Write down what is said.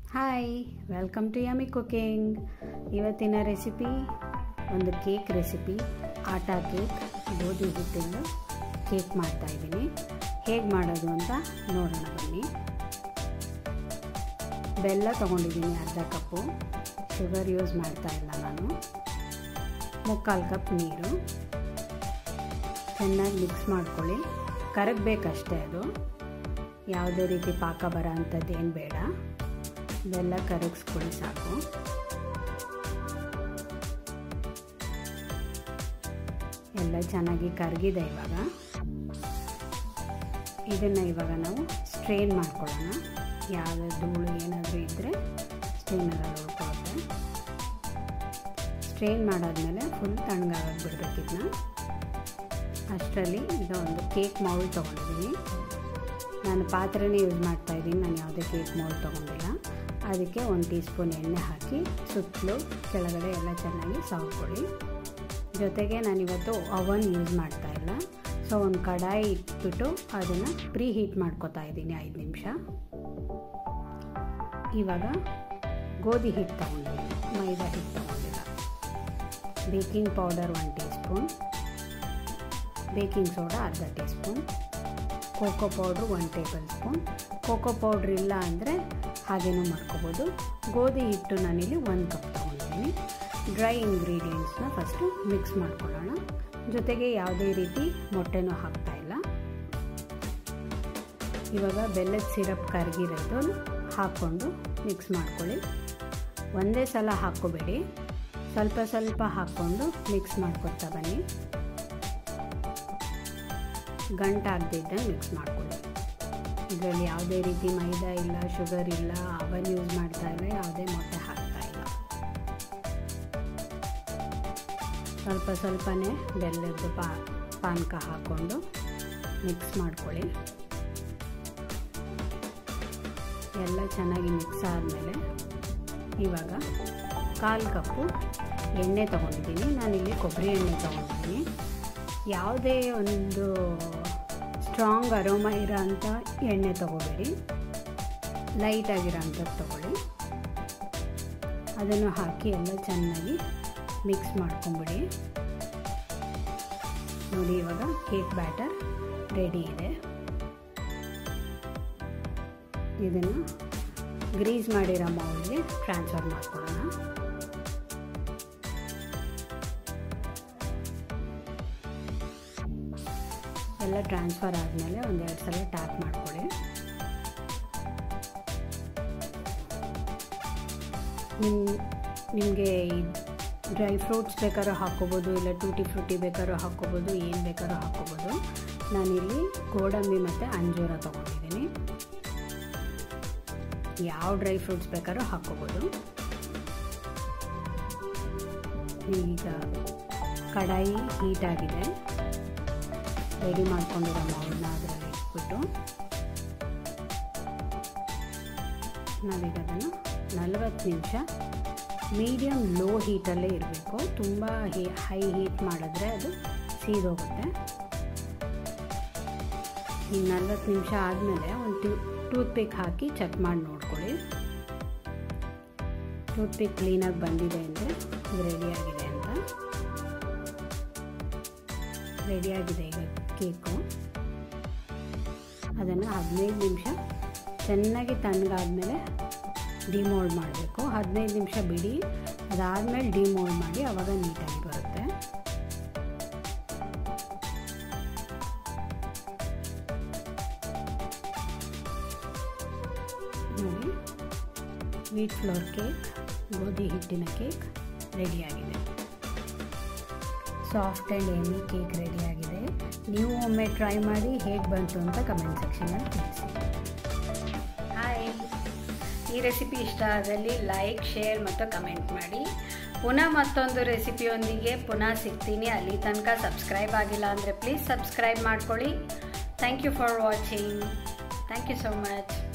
hi welcome to yummy cooking ಇವತ್ತಿನ recipe ಒಂದು cake recipe atta cake ಗೋಧಿ ಹಿಟ್ಟಿಂದ ಕೇಕ್ ಮಾಡ್ತಾ ಇದ್ದೀನಿ ಹೇಗೆ ಮಾಡೋದು ಅಂತ ನೋಡೋಣ ಬನ್ನಿ ಬೆಲ್ಲ ತೊಗೊಂಡಿದ್ದೀನಿ ಅರ್ಧ ಕಪ್ಪು ಶುಗರ್ ಯೂಸ್ ಮಾಡ್ತಾ ಇಲ್ಲ ನಾನು ಮುಕ್ಕಾಲು ಕಪ್ ನೀರು ಚೆನ್ನಾಗಿ ಮಿಕ್ಸ್ ಮಾಡ್ಕೊಳ್ಳಿ ಕರಗಬೇಕಷ್ಟೇ ಅದು ಯಾವುದೇ ರೀತಿ ಪಾಕ ಬರೋ ಅಂಥದ್ದು ಏನು ಬೇಡ ಬೆಲ್ಲ ಕರಗಿಸ್ಕೊಳ್ಳಿ ಸಾಕು ಎಲ್ಲ ಚೆನ್ನಾಗಿ ಕರಗಿದೆ ಇವಾಗ ಇದನ್ನು ಇವಾಗ ನಾವು ಸ್ಟ್ರೇನ್ ಮಾಡ್ಕೊಳ್ಳೋಣ ಯಾವುದೇ ಧೂಳು ಏನಾದರೂ ಇದ್ದರೆ ಸ್ಟ್ರೇನರಲ್ಲಿ ಉಳ್ಕೊಳ್ಳುತ್ತೆ ಸ್ಟ್ರೇನ್ ಮಾಡಾದ್ಮೇಲೆ ಫುಲ್ ತಣ್ಣಗಾಗಿ ಬಿಡಬೇಕಿದ್ನ ಅಷ್ಟರಲ್ಲಿ ಈಗ ಒಂದು ಕೇಕ್ ಮೌಲ್ ತೊಗೊಂಡಿದ್ದೀನಿ ನಾನು ಪಾತ್ರೆನೇ ಯೂಸ್ ಮಾಡ್ತಾ ಇದ್ದೀನಿ ನಾನು ಯಾವುದೇ ಕೇಕ್ ಮೌಲ್ ತೊಗೊಂಡಿಲ್ಲ ಅದಕ್ಕೆ ಒಂದು ಟೀ ಸ್ಪೂನ್ ಎಣ್ಣೆ ಹಾಕಿ ಸುತ್ತಲೂ ಕೆಳಗಡೆ ಎಲ್ಲ ಚೆನ್ನಾಗಿ ಸಾವ್ಕೊಳ್ಳಿ ಜೊತೆಗೆ ನಾನಿವತ್ತು ಅವನ್ ಯೂಸ್ ಮಾಡ್ತಾ ಇಲ್ಲ ಸೊ ಒಂದು ಕಡಾಯಿ ಇಟ್ಬಿಟ್ಟು ಅದನ್ನು ಪ್ರೀ ಹೀಟ್ ಮಾಡ್ಕೊತಾ ಇದ್ದೀನಿ ಐದು ನಿಮಿಷ ಇವಾಗ ಗೋಧಿ ಹಿಟ್ಟು ತೊಗೊಂಡಿದ್ದೀನಿ ಮೈದಾ ಹಿಟ್ಟು ತೊಗೊಂಡಿಲ್ಲ baking powder one teaspoon baking soda ಅರ್ಧ teaspoon cocoa powder one tablespoon cocoa powder ಇಲ್ಲ ಅಂದರೆ ಹಾಗೇನೂ ಮಾಡ್ಕೋಬೋದು ಗೋಧಿ ಹಿಟ್ಟು ನಾನಿಲ್ಲಿ ಒಂದು ಕಪ್ ತೊಗೊಂಡಿದ್ದೀನಿ ಡ್ರೈ ಇಂಗ್ರೀಡಿಯೆಂಟ್ಸ್ನ ಫಸ್ಟು ಮಿಕ್ಸ್ ಮಾಡ್ಕೊಳ್ಳೋಣ ಜೊತೆಗೆ ಯಾವುದೇ ರೀತಿ ಮೊಟ್ಟೆನೂ ಹಾಕ್ತಾ ಇಲ್ಲ ಇವಾಗ ಬೆಲ್ಲದ ಸಿರಪ್ ಕರಗಿರೋದು ಹಾಕ್ಕೊಂಡು ಮಿಕ್ಸ್ ಮಾಡ್ಕೊಳ್ಳಿ ಒಂದೇ ಸಲ ಹಾಕ್ಕೋಬೇಡಿ ಸ್ವಲ್ಪ ಸ್ವಲ್ಪ ಹಾಕ್ಕೊಂಡು ಮಿಕ್ಸ್ ಮಾಡ್ಕೊತಾ ಬನ್ನಿ ಗಂಟಾಗದಿದ್ದಂಗೆ ಮಿಕ್ಸ್ ಮಾಡ್ಕೊಳ್ಳಿ ಇದರಲ್ಲಿ ಯಾವುದೇ ರೀತಿ ಮೈದಾ ಇಲ್ಲ ಶುಗರ್ ಇಲ್ಲ ಅವನ್ ಯೂಸ್ ಮಾಡ್ತಾ ಇಲ್ಲ ಯಾವುದೇ ಮೊಟ್ಟೆ ಹಾಕ್ತಾ ಇಲ್ಲ ಸ್ವಲ್ಪ ಸ್ವಲ್ಪನೇ ಬೆಲ್ಲದ್ದು ಪಾ ಪಾನಕ ಹಾಕ್ಕೊಂಡು ಮಿಕ್ಸ್ ಮಾಡ್ಕೊಳ್ಳಿ ಎಲ್ಲ ಚೆನ್ನಾಗಿ ಮಿಕ್ಸ್ ಆದಮೇಲೆ ಇವಾಗ ಕಾಲು ಕಪ್ಪು ಎಣ್ಣೆ ತೊಗೊಂಡಿದ್ದೀನಿ ನಾನಿಲ್ಲಿ ಕೊಬ್ಬರಿ ಎಣ್ಣೆ ತೊಗೊಂಡಿದ್ದೀನಿ ಯಾವುದೇ ಒಂದು ಸ್ಟ್ರಾಂಗ್ ಅರೋಮ ಇರೋ ಅಂಥ ಎಣ್ಣೆ ತೊಗೋಬೇಡಿ ಲೈಟಾಗಿರೋ ಅಂಥದ್ದು ತೊಗೊಳ್ಳಿ ಅದನ್ನು ಹಾಕಿ ಎಲ್ಲ ಚೆನ್ನಾಗಿ ಮಿಕ್ಸ್ ಮಾಡ್ಕೊಂಬಿಡಿ ನೋಡಿ ಇವಾಗ ಕೇಕ್ ಬ್ಯಾಟರ್ ರೆಡಿ ಇದೆ ಇದನ್ನು ಗ್ರೀಸ್ ಮಾಡಿರೋ ಮೌಲ್ಗೆ ಟ್ರಾನ್ಸ್ಫರ್ ಮಾಡ್ಕೊಳ್ಳೋಣ ಎಲ್ಲ ಟ್ರಾನ್ಸ್ಫರ್ ಆದಮೇಲೆ ಒಂದೆರಡು ಸಲ ಟ್ಯಾಪ್ ಮಾಡ್ಕೊಳ್ಳಿ ನಿಮ್ಮ ನಿಮಗೆ ಡ್ರೈ ಫ್ರೂಟ್ಸ್ ಬೇಕಾದ್ರೂ ಹಾಕ್ಕೋಬೋದು ಇಲ್ಲ ಟೂಟಿ ಫ್ರೂಟಿ ಬೇಕಾದ್ರೂ ಹಾಕ್ಕೋಬೋದು ಏನು ಬೇಕಾದ್ರೂ ಹಾಕ್ಕೋಬೋದು ನಾನಿಲ್ಲಿ ಗೋಡಂಬಿ ಮತ್ತು ಅಂಜೂರ ತೊಗೊಂಡಿದ್ದೀನಿ ಯಾವ ಡ್ರೈ ಫ್ರೂಟ್ಸ್ ಬೇಕಾದ್ರೂ ಹಾಕ್ಕೋಬೋದು ಈಗ ಕಡಾಯಿ ಹೀಟಾಗಿದೆ ರೆಡಿ ಮಾಡ್ಕೊಂಡಿರೋ ಮೌಲ್ನ ಅದರಲ್ಲಿ ಇಟ್ಬಿಟ್ಟು ನಾವೀಗ ಅದನ್ನು ನಲವತ್ತು ನಿಮಿಷ ಮೀಡಿಯಮ್ ಲೋ ಹೀಟಲ್ಲೇ ಇರಬೇಕು ತುಂಬ ಹೀ ಹೈ ಹೀಟ್ ಮಾಡಿದ್ರೆ ಅದು ಸೀದೋಗುತ್ತೆ ಈಗ ನಲ್ವತ್ತು ನಿಮಿಷ ಆದಮೇಲೆ ಒಂದು ಟ್ಯೂ ಟೂತ್ ಪಿಕ್ ಹಾಕಿ ಚೆಕ್ ಮಾಡಿ ನೋಡ್ಕೊಳ್ಳಿ ಟೂತ್ ಪಿಕ್ ಕ್ಲೀನಾಗಿ ಬಂದಿದೆ ಅಂದರೆ ಇದು ರೆಡಿಯಾಗಿದೆ ಅಂತ ರೆಡಿಯಾಗಿದೆ ಈಗ ಕೇಕು ಅದನ್ನು ಹದಿನೈದು ನಿಮಿಷ ಚೆನ್ನಾಗಿ ತಣ್ಣಗಾದ್ಮೇಲೆ ಡಿಮೋಲ್ಡ್ ಮಾಡಬೇಕು ಹದಿನೈದು ನಿಮಿಷ ಬಿಡಿ ಅದಾದಮೇಲೆ ಡಿಮೋಲ್ಡ್ ಮಾಡಿ ಆವಾಗ ನೀಟಾಗಿ ಬರುತ್ತೆ ನೋಡಿ ವೀಟ್ ಫ್ಲೋರ್ ಕೇಕ್ ಗೋಧಿ ಹಿಟ್ಟಿನ ಕೇಕ್ ರೆಡಿಯಾಗಿದೆ ಸಾಫ್ಟ್ ಆ್ಯಂಡ್ ಏಮಿ ಕೇಕ್ ರೆಡಿಯಾಗಿದೆ ನೀವು ಒಮ್ಮೆ ಟ್ರೈ ಮಾಡಿ ಹೇಗೆ ಬಂತು ಅಂತ ಕಮೆಂಟ್ ಸೆಕ್ಷನಲ್ಲಿ ತಿಳಿಸಿ ಹಾಯ್ ಈ ರೆಸಿಪಿ ಇಷ್ಟ ಆದಲ್ಲಿ ಲೈಕ್ ಶೇರ್ ಮತ್ತು ಕಮೆಂಟ್ ಮಾಡಿ ಪುನಃ ಮತ್ತೊಂದು ರೆಸಿಪಿಯೊಂದಿಗೆ ಪುನಃ ಸಿಗ್ತೀನಿ ಅಲ್ಲಿ ತನಕ ಸಬ್ಸ್ಕ್ರೈಬ್ ಆಗಿಲ್ಲ ಅಂದರೆ ಪ್ಲೀಸ್ ಸಬ್ಸ್ಕ್ರೈಬ್ ಮಾಡ್ಕೊಳ್ಳಿ thank you for watching thank you so much